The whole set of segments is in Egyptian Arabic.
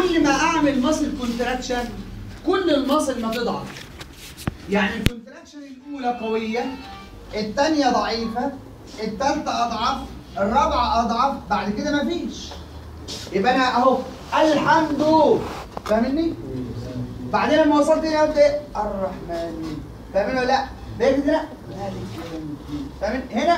كل ما اعمل ماسل كونتراكشن كل الماسل ما تضعف يعني الكونتراكشن الاولى قويه الثانيه ضعيفه الثالثه اضعف الرابعه اضعف بعد كده مفيش يبقى انا اهو الحمد فاهمني بعدين لما وصلت هنا قلت ايه الرحمن فاهمين ولا لا ده كده لا فاهمين هنا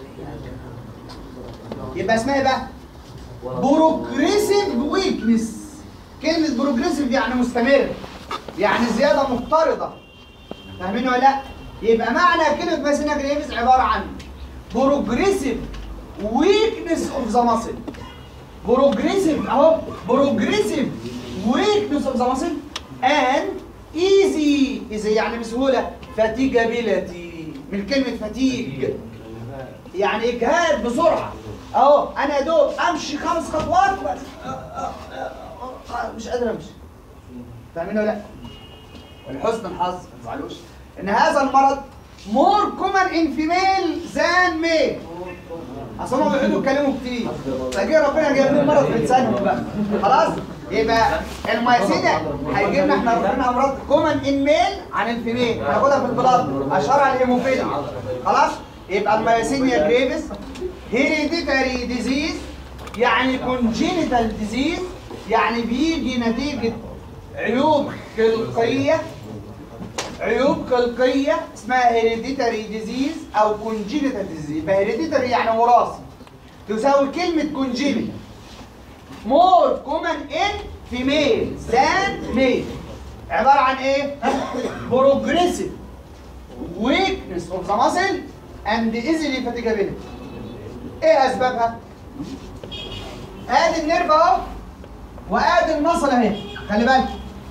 يبقى اسمها ايه بقى بروجريسيف ويكنس كلمة بروجريسيف يعني مستمر يعني زيادة مضطردة فاهمين ولا لا؟ يبقى معنى كلمة ماسينا جريفز عبارة عن بروجريسيف ويكنس اوف ذا ماسل بروجريسيف اهو بروجريسيف ويكنس اوف ذا ماسل and easy easy يعني بسهولة fatigability من كلمة fatigue يعني اجهاد بسرعه اهو انا يا دوب امشي خمس خطوات بس آه، آه، آه، آه، مش قادر امشي فاهمين ولا لا؟ ولحسن الحظ ما تزعلوش ان هذا المرض مور كومن ان فيميل ذان ميل اصل هم بيقعدوا يتكلموا كتير فجه ربنا جايب لهم مرض في لسانهم بقى خلاص يبقى المياسينيا هيجي لنا احنا ربنا امراض كومن ان ميل عن الفيميل هناخدها في البلاد اشهرها الهيموفيليا خلاص يبقى المياسينيا جريفيس هيريديتاري ديزيز يعني كونجينيتال ديزيز يعني بيجي نتيجه عيوب خلقيه عيوب خلقيه اسمها هيريديتاري ديزيز او كونجينيتال ديزيز يبقى هيريديتاري يعني وراثي تساوي كلمه كونجينيتال مور كومن ان فيميل ذان ميل عباره عن ايه؟ بروجريسيف weakness of the muscle and easily fatigability ايه اسبابها؟ ادي النيرف اهو وادي المصل اهي خلي بالك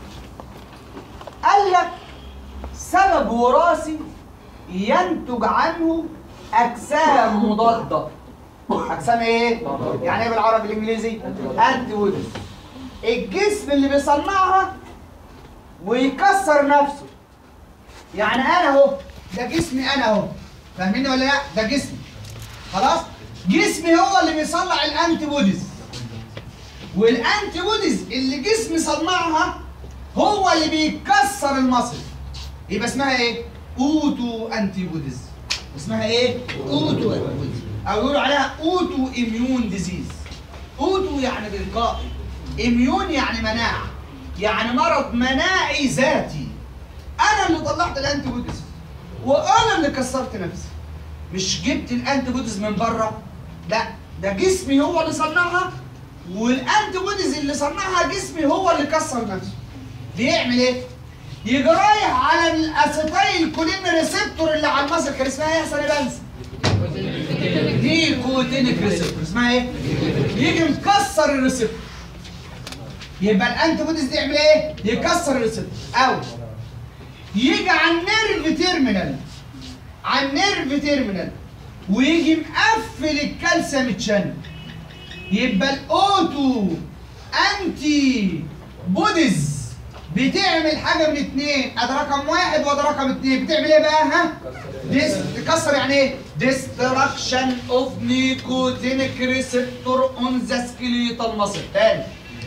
قال لك سبب وراثي ينتج عنه اجسام مضاده اجسام ايه؟ يعني ايه بالعربي الانجليزي؟ انتي بوديز الجسم اللي بيصنعها ويكسر نفسه يعني انا اهو ده جسمي انا اهو فاهميني ولا لا؟ ده جسمي خلاص؟ جسمي هو اللي بيصنع الانتي بوديز والانتي بوديز اللي جسمي صنعها هو اللي بيكسر المصل يبقى اسمها ايه؟ اوتو انتي بوديز اسمها ايه؟ اوتو انتي بوديز او يقولوا عليها اوتو اميون ديزيز اوتو يعني تلقائي اميون يعني مناعه يعني مرض مناعي ذاتي انا اللي طلعت الانتي بوديز وانا اللي كسرت نفسي مش جبت الانتي بوديز من بره لا ده جسمي هو اللي صنعها والانتي بوديز اللي صنعها جسمي هو اللي كسر نفسه بيعمل ايه يجي رايح على الاسيتايل كولين ريسبتور اللي على المصل كان اسمها ايه يا حسن يا بنسى نيكوتينيك ريسبتور اسمها ايه يجي مكسر الريسبتور يبقى الانتي بوديز دي يعمل ايه يكسر الريسبتور او يجي على النيرف تيرمينال على النيرف تيرمينال ويجي مقفل الكالسيوم تشانل يبقى الاوتو انتي بوديز بتعمل حاجه من اتنين ادي رقم واحد وادي رقم اتنين بتعمل ايه بقى ها؟ ديس تكسر يعني ايه؟ ديستراكشن اوف نيكوتينيك ريسبتور اون ذا سكيليتال ماسل تاني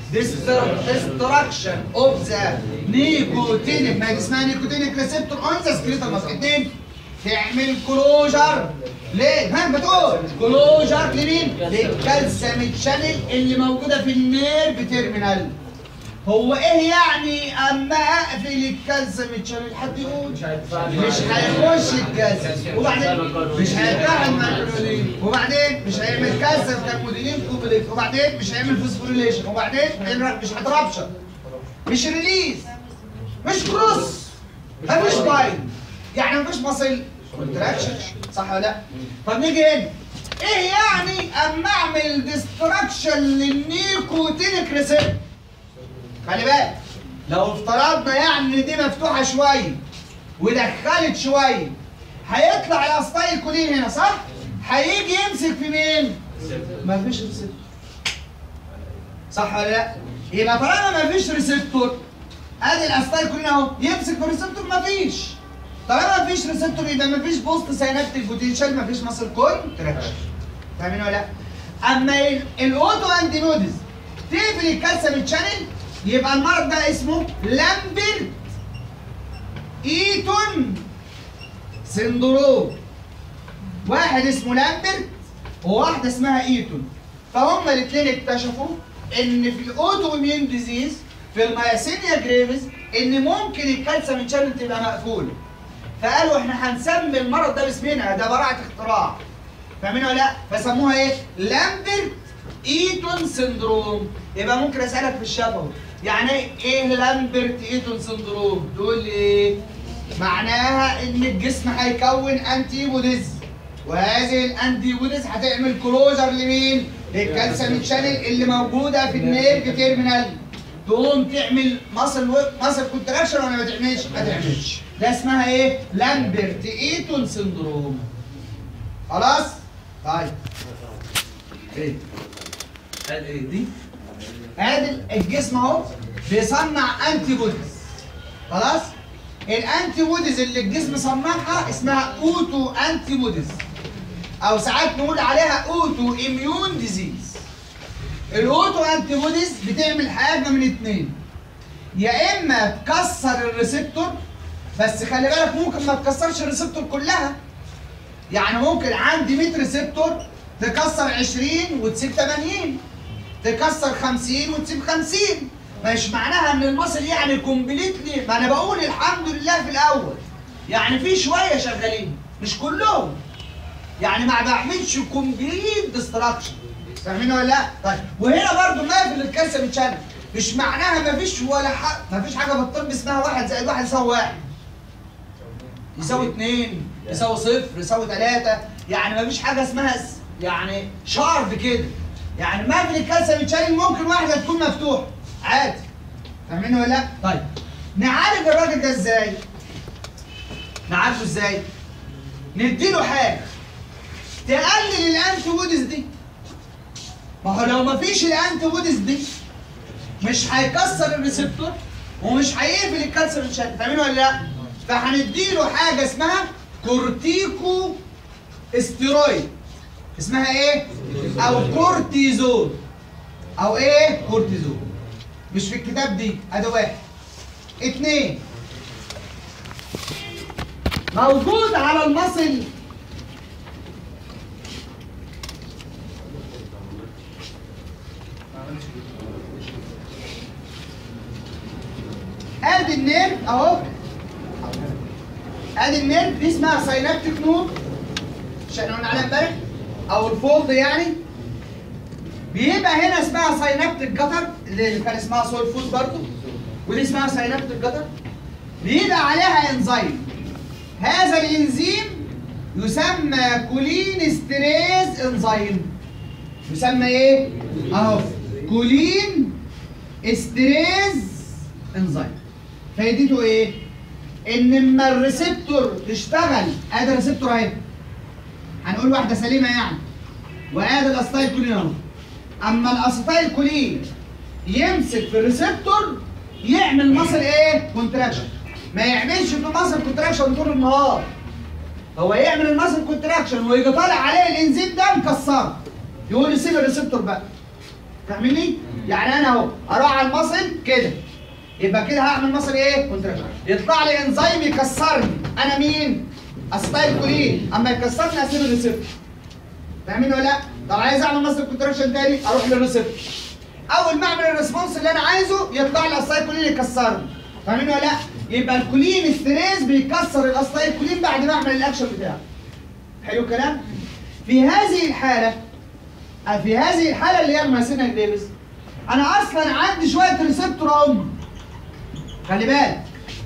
ديستراكشن اوف ذا نيكوتينيك ما دي اسمها نيكوتينيك ريسبتور اون ذا سكيليتال ماسل اتنين تعمل كلوجر ليه؟ ها بتقول كلوجر لمين؟ للكالسيوم شانل اللي موجوده في النيرف تيرمينال هو ايه يعني اما اقفل الكالسيوم شانل حد يقول مش هيخش الكالسيوم وبعدين مش هيتفاعل مع الكلورين وبعدين مش هيعمل كالسيوم كالموديلين كوبليت وبعدين مش هيعمل فوسفوريليشن وبعدين مش هتربشر مش ريليز مش كروس مفيش باين يعني مفيش مصل كونتراكشن صح ولا لا؟ طب نيجي هنا ايه يعني اما اعمل ديستراكشن للنيكوتينيك ريسبتور خلي بالك لو افترضنا يعني ان دي مفتوحه شويه ودخلت شويه هيطلع الاستايل كولين هنا صح؟ هيجي يمسك في مين؟ مفيش ريسبتور صح ولا لا؟ يبقى طالما مفيش ريسبتور ادي الاستايل كولين اهو يمسك في الريسبتور مفيش طالما مفيش ريسبتور يبقى مفيش بوست ساينابتيك بوتنشال مفيش ماسل كونتراكشن فاهمين ولا لا؟ اما ال- الاوتو انتي نودز تقفل الكالسيوم تشانل يبقى المرض ده اسمه لامبرت ايتون سندروم واحد اسمه لامبرت وواحده اسمها ايتون فهم الاثنين اكتشفوا ان في الاوتو اميون ديزيز في المياسينيا جريفز ان ممكن الكالسيوم شانل تبقى مقفوله فقالوا احنا هنسمي المرض ده باسمنا ده براعه اختراع فاهمين ولا لا؟ فسموها ايه؟ لامبرت ايتون سندروم يبقى ممكن اسالك في الشفوي يعني ايه ايه لامبرت ايتون سندروم؟ تقول لي ايه؟ معناها ان الجسم هيكون انتي بوديز وهذه الانتي بوديز هتعمل كلوجر لمين؟ للكالسيوم شانل اللي موجوده في النيرف تيرمينال تقوم تعمل مصل مصل كونتراكشن ولا ما تعملش؟ ما تعملش ده اسمها ايه؟ لامبرت ايتون سندروم خلاص؟ طيب ايه؟ قال ايه دي؟ ادي الجسم اهو بيصنع انتي بوديز خلاص؟ الانتي بوديز اللي الجسم صنعها اسمها اوتو انتي بوديز او ساعات نقول عليها اوتو اميون ديزيز الاوتو انتي بوديز بتعمل حاجه من اتنين يا اما تكسر الريسبتور بس خلي بالك ممكن ما تكسرش الريسبتور كلها يعني ممكن عندي 100 ريسبتور تكسر 20 وتسيب 80 تكسر 50 وتسيب 50 مش معناها ان المصل يعني كومبليتلي ما انا بقول الحمد لله في الاول يعني في شويه شغالين مش كلهم يعني ما بعملش كومبليت ديستراكشن فاهمين ولا لا؟ طيب وهنا برضو ما في الكالسيوم شانل مش معناها ما فيش ولا حاجه ما فيش حاجه في الطب اسمها واحد زائد واحد يساوي واحد يساوي اثنين يساوي صفر يساوي ثلاثة يعني ما فيش حاجة اسمها س- يعني شارب كده يعني ما في الكالسيوم شانل ممكن واحدة تكون مفتوحة عادي فاهمين ولا لا؟ طيب نعالج الراجل ده ازاي؟ نعالجه ازاي؟ نديله حاجة تقلل الانتي بوديز دي ما هو لو ما فيش الانتي بوديز دي مش هيكسر الريسبتور ومش هيقفل الكالسيوم شانل فاهمين ولا لا؟ فهنديله حاجه اسمها كورتيكو استيرويد اسمها ايه؟ او كورتيزون او ايه؟ كورتيزون مش في الكتاب دي ادي واحد اتنين موجود على المصل ادي النيرف اهو ادي النيرف دي اسمها ساينابتيك نود عشان قلنا عليها امبارح او الفولد يعني بيبقى هنا اسمها ساينابتيك جتر اللي كان اسمها سول فود برضه ودي اسمها ساينابتيك جتر بيبقى عليها انزيم هذا الانزيم يسمى كولين ستريز انزيم يسمى ايه؟ اهو كولين استريز انزيم فايدته ايه؟ ان اما الريسبتور تشتغل ادي الريسبتور اهي هنقول واحده سليمه يعني وادي الاسيتايل كولين اهو اما الاسيتايل كولين يمسك في الريسبتور يعمل مصل ايه؟ كونتراكشن ما يعملش في مصل كونتراكشن طول النهار هو يعمل المصل كونتراكشن ويجي طالع عليه الانزيم ده مكسره يقول لي سيب الريسبتور بقى فاهمني؟ يعني انا اهو اروح على المصل كده يبقى كده هعمل مصل ايه؟ كونتراكشن يطلع لي انزيم يكسرني انا مين؟ اسيتايل كولين اما يكسرني اسيب الريسبتور فاهمين ولا لا؟ طب عايز اعمل مصل كونتراكشن تاني اروح للريسبتور اول ما اعمل الريسبونس اللي انا عايزه يطلع لي اسيتايل كولين يكسرني فاهمين ولا لا؟ يبقى الكولين ستريس بيكسر الاسيتايل كولين بعد ما اعمل الاكشن بتاعه حلو الكلام؟ في هذه الحاله في هذه الحاله اللي هي الماسينا جريفز انا اصلا عندي شويه ريسبتور ام خلي بالك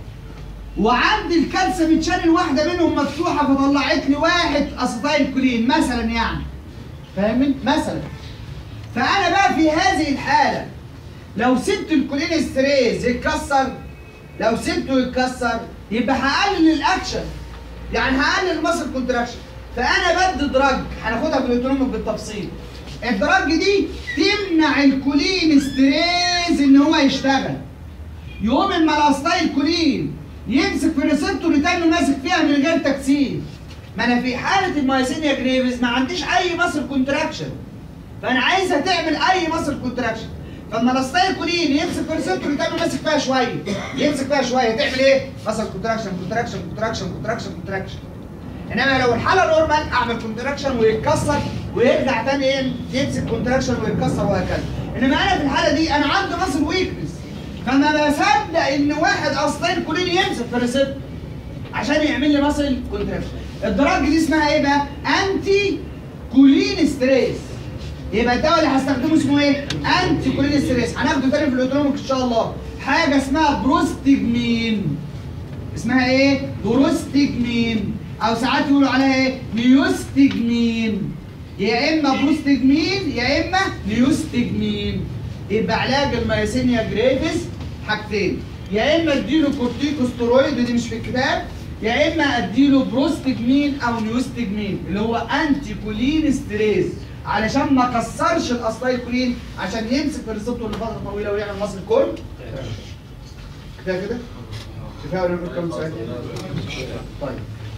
وعندي الكالسيوم شانل واحده منهم مفتوحه فطلعت لي واحد اسيتايل كولين مثلا يعني فاهمين مثلا فانا بقى في هذه الحاله لو سبت الكولين ستريز يتكسر لو سبته يتكسر يبقى هقلل الاكشن يعني هقلل المسل كونتراكشن فانا بدي دراج هناخدها في الاوتونوميك بالتفصيل الدراج دي تمنع الكولين ستريز ان هو يشتغل يقوم الملاستايل كولين يمسك في الريسبتور تاني ماسك فيها من غير تكسير ما انا في حاله المايسينيا جريفز ما عنديش اي ماسل كونتراكشن فانا عايزها تعمل اي ماسل كونتراكشن فلما الاستايكولين يمسك في الريسبتور يتعمل ماسك فيها شويه يمسك فيها شويه تعمل ايه؟ مثلا كونتراكشن كونتراكشن كونتراكشن كونتراكشن كونتراكشن انما لو الحاله نورمال اعمل كونتراكشن ويتكسر ويرجع تاني ايه يمسك كونتراكشن ويتكسر وهكذا انما انا في الحاله دي انا عندي ماسل ويكنس فما بصدق ان واحد اصلين كولين يمسك في الريسبتور عشان يعمل لي ماسل كونتراكشن الدراج دي اسمها ايه بقى؟ انتي كولين ستريس يبقى الدواء اللي هستخدمه اسمه ايه؟ انتي كولين ستريس هناخده تاني في الاوتونوميك ان شاء الله حاجه اسمها بروستجمين اسمها ايه؟ بروستجمين او ساعات يقولوا عليها ايه؟ نيوستجمين يا اما بروستجمين يا اما نيوستجمين يبقى علاج المياسينيا جريفيس حاجتين يا اما اديله كورتيكوستيرويد ودي مش في الكتاب يا اما اديله بروستجمين او نيوستجمين اللي هو انتي كولين ستريس علشان ما كسرش الاستايكولين عشان يمسك في الريسبتور لفتره طويله ويعمل مصل كل كفايه كده؟ كفايه ولا نقول كم سؤال؟ طيب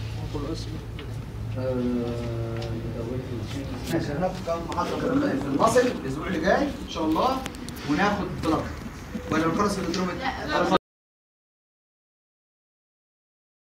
آه، ماشي هناخد كام محاضره كده في المصل الاسبوع اللي جاي ان شاء الله وناخد طلب ولا نخلص الدكتور